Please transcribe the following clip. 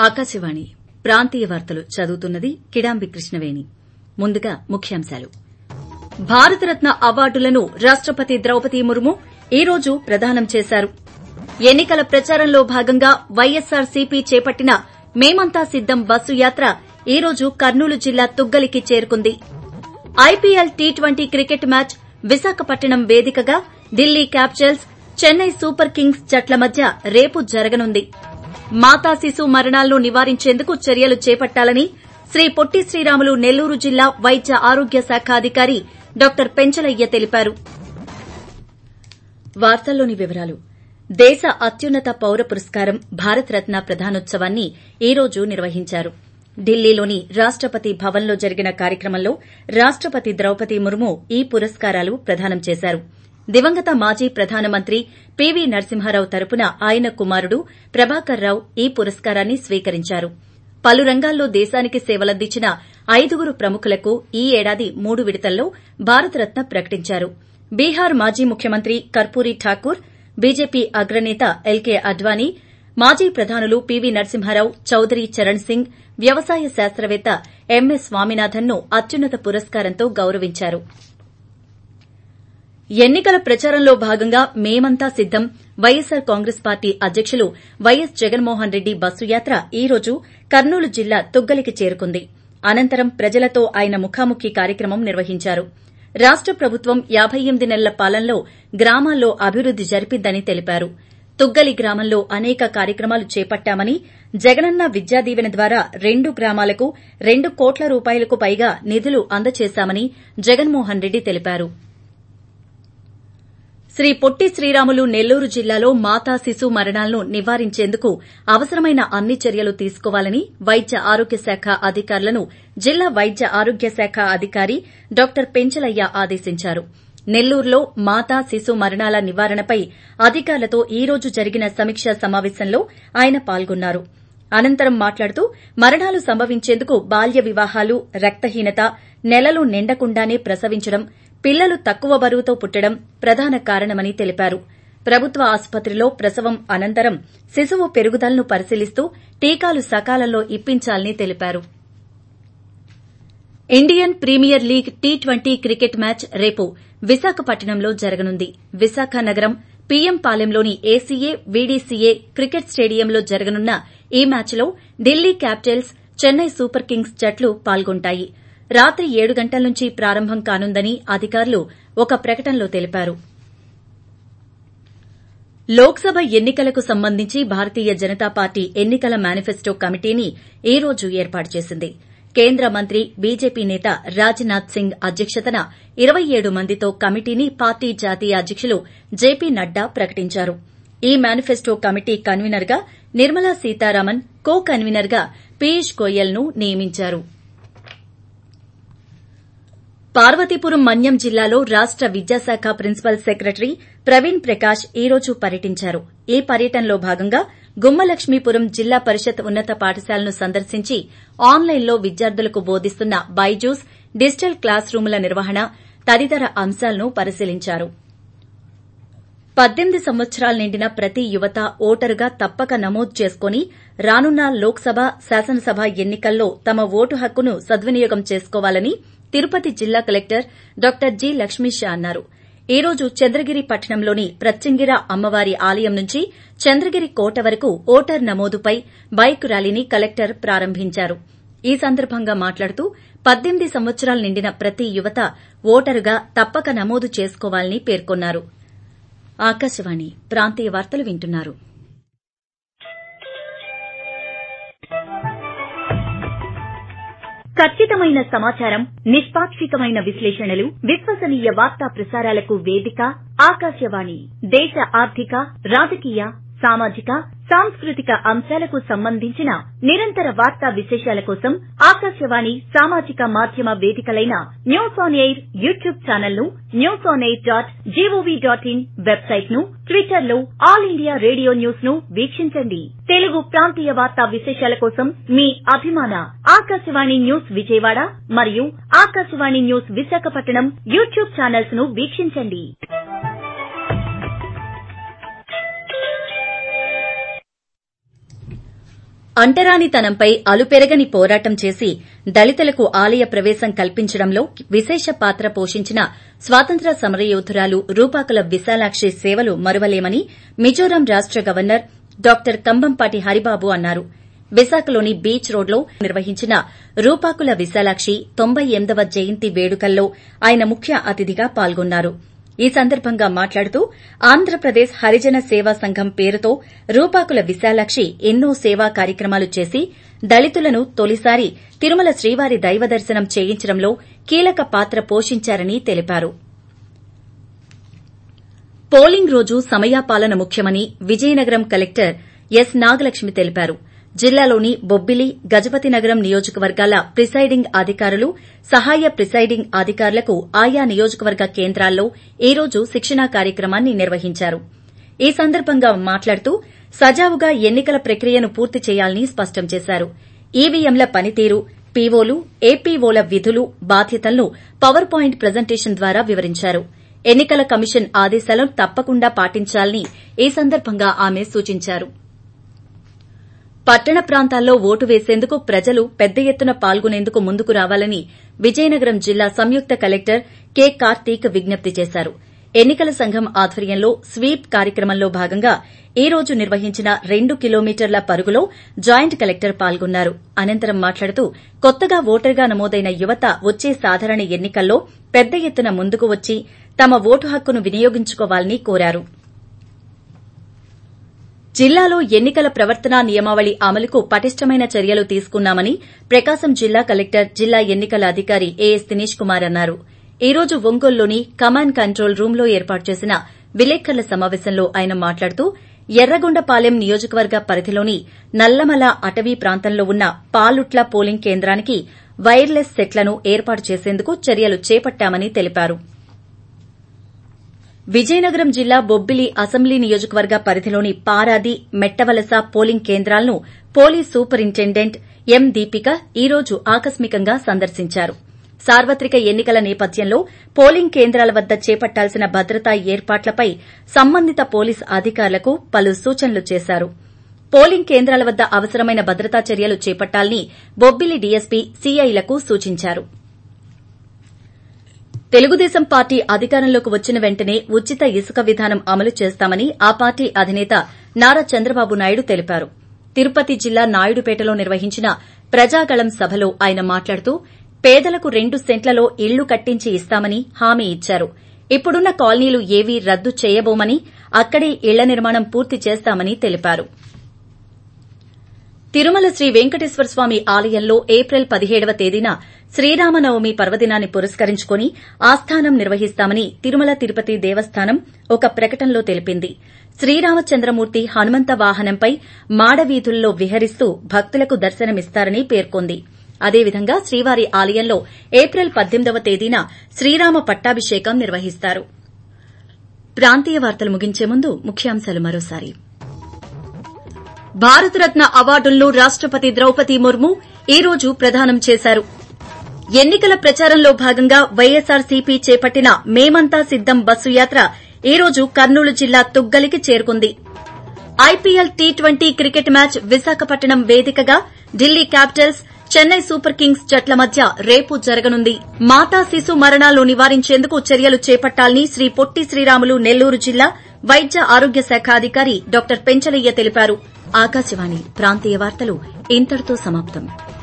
ఆకాశవాణి ప్రాంతీయ వార్తలు చదువుతున్నది కిడాంబి కృష్ణవేణి ముందుగా ముఖ్యాంశాలు భారతరత్న అవార్డులను రాష్టపతి ద్రౌపది ముర్ము ఈ రోజు ప్రదానం చేశారు ఎన్నికల ప్రచారంలో భాగంగా వైఎస్సార్ సీపీ చేపట్టిన మేమంతా సిద్దం బస్సు యాత్ర ఈ రోజు కర్నూలు జిల్లా తుగ్గలికి చేరుకుంది IPL T twenty cricket match Visakhapatnam వేదికగా Delhi Capitals Chennai super Kings జట్ల మధ్య రేపు జరగనుంది మాతా శిశు మరణాలను నివారించేందుకు చర్యలు చేపట్టాలని శ్రీ పొట్టి శ్రీరాములు నెల్లూరు జిల్లా వైద్య ఆరోగ్య శాఖ అధికారి డాక్టర్ పెంచలయ్య తెలిపారు వార్తల్లోని వివరాలు దేశ అత్యున్నత పౌర పురస్కారం భారతరత్న ప్రదానోత్సవాన్ని ఈ రోజు నిర్వహించారు ఢిల్లీలోని రాష్టపతి భవన్లో జరిగిన కార్యక్రమంలో రాష్టపతి ద్రౌపది ముర్ము ఈ పురస్కారాలు ప్రదానం చేశారు దివంగత మాజీ ప్రధానమంత్రి పీవీ నరసింహారావు తరపున ఆయన కుమారుడు ప్రభాకర్ రావు ఈ పురస్కారాన్ని స్వీకరించారు పలు రంగాల్లో దేశానికి సేవలందించిన ఐదుగురు ప్రముఖులకు ఈ ఏడాది మూడు విడతల్లో భారతరత్న ప్రకటించారు బీహార్ మాజీ ముఖ్యమంత్రి కర్పూరి ఠాకూర్ బీజేపీ అగ్రనేత ఎల్కే అడ్వానీ మాజీ ప్రధానులు పీవీ నరసింహారావు చౌదరి చరణ్ సింగ్ వ్యవసాయ శాస్త్రవేత్త ఎంఎస్ స్వామినాథన్ ను అత్యున్నత పురస్కారంతో గౌరవించారు ఎన్నికల ప్రచారంలో భాగంగా మేమంతా సిద్దం వైఎస్సార్ కాంగ్రెస్ పార్టీ అధ్యకులు వైఎస్ జగన్మోహన్ రెడ్డి బస్సు యాత్ర ఈ రోజు కర్నూలు జిల్లా తుగ్గలికి చేరుకుంది అనంతరం ప్రజలతో ఆయన ముఖాముఖి కార్యక్రమం నిర్వహించారు రాష్ట ప్రభుత్వం యాబై ఎనిమిది నెలల పాలనలో గ్రామాల్లో అభివృద్ది జరిపిందని తెలిపారు తుగ్గలి గ్రామంలో అనేక కార్యక్రమాలు చేపట్టామని జగనన్న విద్యా దీవెన ద్వారా రెండు గ్రామాలకు రెండు కోట్ల రూపాయలకు పైగా నిధులు అందజేశామని జగన్మోహన్ రెడ్డి తెలిపారు శ్రీ పొట్టి శ్రీరాములు నెల్లూరు జిల్లాలో మాతా శిశు మరణాలను నివారించేందుకు అవసరమైన అన్ని చర్యలు తీసుకోవాలని వైద్య ఆరోగ్య శాఖ అధికారులను జిల్లా వైద్య ఆరోగ్య శాఖ అధికారి డాక్టర్ పెంచలయ్య ఆదేశించారు నెల్లూరులో మాతా శిశు మరణాల నివారణపై అధికారులతో ఈ రోజు జరిగిన సమీక్షా సమావేశంలో ఆయన పాల్గొన్నారు అనంతరం మాట్లాడుతూ మరణాలు సంభవించేందుకు బాల్య వివాహాలు రక్తహీనత నెలలు నిండకుండానే ప్రసవించడం పిల్లలు తక్కువ బరువుతో పుట్టడం ప్రధాన కారణమని తెలిపారు ప్రభుత్వ ఆసుపత్రిలో ప్రసవం అనంతరం శిశువు పెరుగుదలను పరిశీలిస్తూ టీకాలు సకాలంలో ఇప్పించాలని తెలిపారు Indian premier league T twenty cricket match రేపు విశాఖపట్నంలో జరగనుంది విశాఖ నగరం పీఎం పాలెంలోని ఏసీఏ వీడీసీఏ క్రికెట్ స్టేడియంలో జరగనున్న ఈ మ్యాచ్లో Delhi Capitals Chennai super kings జట్లు పాల్గొంటాయి రాత్రి ఏడు గంటల నుంచి ప్రారంభం కానుందని అధికారులు ఒక ప్రకటనలో తెలిపారు లోక్సభ ఎన్నికలకు సంబంధించి భారతీయ జనతా పార్టీ ఎన్నికల మేనిఫెస్టో కమిటీని ఈ రోజు ఏర్పాటు చేసింది కేంద్ర మంత్రి బీజేపీ నేత రాజ్నాథ్ సింగ్ అధ్యక్షతన ఇరవై ఏడు మందితో కమిటీని పార్టీ జాతీయ అధ్యకులు జేపీ నడ్డా ప్రకటించారు ఈ మేనిఫెస్టో కమిటీ కన్వీనర్ గా నిర్మలా సీతారామన్ కో కన్వీనర్ గా పీయూష్ గోయల్ ను నియమించారు పార్వతీపురం మన్యం జిల్లాలో రాష్ట విద్యాశాఖ ప్రిన్సిపల్ సెక్రటరీ ప్రవీణ్ ప్రకాష్ ఈ రోజు పర్యటించారు ఈ పర్యటనలో భాగంగా గుమ్మలక్ష్మీపురం జిల్లా పరిషత్ ఉన్నత పాఠశాలను సందర్శించి ఆన్లైన్లో విద్యార్థులకు బోధిస్తున్న బైజూస్ డిజిటల్ క్లాస్ రూముల నిర్వహణ తదితర అంశాలను పరిశీలించారు పద్దెనిమిది సంవత్సరాలు నిండిన ప్రతి యువత ఓటరుగా తప్పక నమోదు చేసుకుని రానున్న లోక్సభ శాసనసభ ఎన్నికల్లో తమ ఓటు హక్కును సద్వినియోగం చేసుకోవాలని తిరుపతి జిల్లా కలెక్టర్ డాక్టర్ జి లక్ష్మీషా అన్నారు ఈ రోజు చంద్రగిరి పట్టణంలోని ప్రత్యంగిర అమ్మవారి ఆలయం నుంచి చంద్రగిరి కోట వరకు ఓటర్ నమోదుపై బైక్ ర్యాలీని కలెక్టర్ ప్రారంభించారు ఈ సందర్భంగా మాట్లాడుతూ పద్దెనిమిది సంవత్సరాలు నిండిన ప్రతి యువత ఓటరుగా తప్పక నమోదు చేసుకోవాలని పేర్కొన్నారు ఆకాశవాణి ప్రాంతీయ వార్తలు వింటున్నారు ఖచ్చితమైన సమాచారం నిష్పాక్షికమైన విశ్లేషణలు విశ్వసనీయ వార్తా ప్రసారాలకు వేదిక ఆకాశవాణి దేశ ఆర్థిక రాజకీయ సామాజిక సాంస్కృతిక అంశాలకు సంబంధించిన నిరంతర వార్తా విశేషాల కోసం ఆకాశవాణి సామాజిక మాధ్యమ వేదికలైన news on air YouTube channel ను news on air dot GOV dot in website ను ట్విట్టర్ లో ఆల్ ఇండియా రేడియో న్యూస్ ను వీక్షించండి తెలుగు ప్రాంతీయ వార్తా విశేషాల కోసం మీ అభిమాన ఆకాశవాణి న్యూస్ విజయవాడ మరియు Akashvani news Visakhapatnam YouTube channels ను వీక్షించండి అంటరానితనంపై అలుపెరగని పోరాటం చేసి దళితులకు ఆలయ ప్రవేశం కల్పించడంలో విశేష పాత్ర పోషించిన స్వాతంత్ర్య సమరయోధురాలు రూపాకుల విశాలాక్షి సేవలు మరువలేమని మిజోరాం రాష్ట గవర్నర్ డాక్టర్ కంబంపాటి హరిబాబు అన్నారు విశాఖలోని బీచ్ రోడ్లో నిర్వహించిన రూపాకుల విశాలాక్షి తొంభై ఎనిమిదవ జయంతి వేడుకల్లో ఆయన ముఖ్య అతిథిగా పాల్గొన్నారు ఈ సందర్భంగా మాట్లాడుతూ ఆంధ్రప్రదేశ్ హరిజన సేవా సంఘం పేరుతో రూపాకుల విశాలాక్షి ఎన్నో సేవా కార్యక్రమాలు చేసి దళితులను తొలిసారి తిరుమల శ్రీవారి దైవ దర్శనం చేయించడంలో కీలక పాత్ర పోషించారని తెలిపారు పోలింగ్ రోజు సమయాపాలన ముఖ్యమని విజయనగరం కలెక్టర్ ఎస్ నాగలక్ష్మి తెలిపారు జిల్లాలోని బొబ్బిలి గజపతినగరం నియోజకవర్గాల ప్రిసైడింగ్ అధికారులు సహాయ ప్రిసైడింగ్ అధికారులకు ఆయా నియోజకవర్గ కేంద్రాల్లో ఈ రోజు శిక్షణా కార్యక్రమాన్ని నిర్వహించారు ఈ సందర్భంగా మాట్లాడుతూ సజావుగా ఎన్నికల ప్రక్రియను పూర్తి చేయాలని స్పష్టం చేశారు ఈవీఎంల పనితీరు పీఓలు ఏపీఓల విధులు బాధ్యతలను పవర్ పాయింట్ ప్రజెంటేషన్ ద్వారా వివరించారు ఎన్నికల కమిషన్ ఆదేశాలను తప్పకుండా పాటించాలని ఈ సందర్భంగా ఆమె సూచించారు పట్టణ ప్రాంతాల్లో ఓటు వేసేందుకు ప్రజలు పెద్ద ఎత్తున పాల్గొనేందుకు ముందుకు రావాలని విజయనగరం జిల్లా సంయుక్త కలెక్టర్ కె కార్తీక్ విజ్ఞప్తి చేశారు ఎన్నికల సంఘం ఆధ్వర్యంలో స్వీప్ కార్యక్రమంలో భాగంగా ఈ రోజు నిర్వహించిన రెండు కిలోమీటర్ల పరుగులో జాయింట్ కలెక్టర్ పాల్గొన్నారు అనంతరం మాట్లాడుతూ కొత్తగా ఓటరుగా నమోదైన యువత వచ్చే సాధారణ ఎన్నికల్లో పెద్ద ఎత్తున ముందుకు వచ్చి తమ ఓటు హక్కును వినియోగించుకోవాలని కోరారు జిల్లాలో ఎన్నికల ప్రవర్తనా నియమావళి అమలుకు పటిష్టమైన చర్యలు తీసుకున్నామని ప్రకాశం జిల్లా కలెక్టర్ జిల్లా ఎన్నికల అధికారి ఏఎస్ దినేష్ కుమార్ అన్నారు ఈ రోజు ఒంగోలులోని కమాండ్ కంట్రోల్ రూంలో ఏర్పాటు చేసిన విలేకరుల సమావేశంలో ఆయన మాట్లాడుతూ ఎర్రగొండపాలెం నియోజకవర్గ పరిధిలోని నల్లమల అటవీ ప్రాంతంలో ఉన్న పాలుట్ల పోలింగ్ కేంద్రానికి వైర్లెస్ సెట్లను ఏర్పాటు చేసేందుకు చర్యలు చేపట్టామని తెలిపారు విజయనగరం జిల్లా బొబ్బిలి అసెంబ్లీ నియోజకవర్గ పరిధిలోని పారాది మెట్టవలస పోలింగ్ కేంద్రాలను పోలీస్ సూపరింటెండెంట్ ఎం దీపిక ఈ రోజు ఆకస్మికంగా సందర్శించారు సార్వత్రిక ఎన్నికల నేపథ్యంలో పోలింగ్ కేంద్రాల వద్ద చేపట్టాల్సిన భద్రతా ఏర్పాట్లపై సంబంధిత పోలీస్ అధికారులకు పలు సూచనలు చేశారు పోలింగ్ కేంద్రాల వద్ద అవసరమైన భద్రతా చర్యలు చేపట్టాలని బొబ్బిలి డీఎస్పీ సీఐలకు సూచించారు తెలుగుదేశం పార్టీ అధికారంలోకి వచ్చిన వెంటనే ఉచిత ఇసుక విధానం అమలు చేస్తామని ఆ పార్టీ అధినేత నారా చంద్రబాబు నాయుడు తెలిపారు తిరుపతి జిల్లా నాయుడుపేటలో నిర్వహించిన ప్రజాగళం సభలో ఆయన మాట్లాడుతూ పేదలకు రెండు సెంట్లలో ఇళ్లు కట్టించి ఇస్తామని హామీ ఇచ్చారు ఇప్పుడున్న కాలనీలు ఏవీ రద్దు చేయబోమని అక్కడే ఇళ్ల నిర్మాణం పూర్తి చేస్తామని తెలిపారు తిరుమల శ్రీ వెంకటేశ్వర స్వామి ఆలయంలో ఏప్రిల్ పదిహేడవ తేదీన శ్రీరామనవమి పర్వదినాన్ని పురస్కరించుకుని ఆస్థానం నిర్వహిస్తామని తిరుమల తిరుపతి దేవస్థానం ఒక ప్రకటనలో తెలిపింది శ్రీరామచంద్రమూర్తి హనుమంత వాహనంపై మాడవీధుల్లో విహరిస్తూ భక్తులకు దర్శనమిస్తారని పేర్కొంది అదేవిధంగా శ్రీవారి ఆలయంలో ఏప్రిల్ పద్దెనిమిదవ తేదీన శ్రీరామ పట్టాభిషేకం నిర్వహిస్తారు ప్రాంతీయ వార్తలు ముగించే ముందు ముఖ్యాంశాలు మరోసారి భారతరత్న అవార్డులను రాష్టపతి ద్రౌపది ముర్ము ఈ రోజు ప్రదానం చేశారు ఎన్నికల ప్రచారంలో భాగంగా వైఎస్సార్సీపీ చేపట్టిన మేమంతా సిద్దం బస్సు యాత్ర ఈ రోజు కర్నూలు జిల్లా తుగ్గలికి చేరుకుంది IPL T twenty cricket match Visakhapatnam వేదికగా Delhi Capitals Chennai super Kings జట్ల మధ్య రేపు జరగనుంది మాతా శిశు మరణాలు నివారించేందుకు చర్యలు చేపట్టాలని శ్రీ పొట్టి శ్రీరాములు నెల్లూరు జిల్లా వైద్య ఆరోగ్య శాఖ అధికారి డాక్టర్ పెంచలయ్య తెలిపారు ఆకాశవాణి ప్రాంతీయ వార్తలు ఇంతటితో సమాప్తం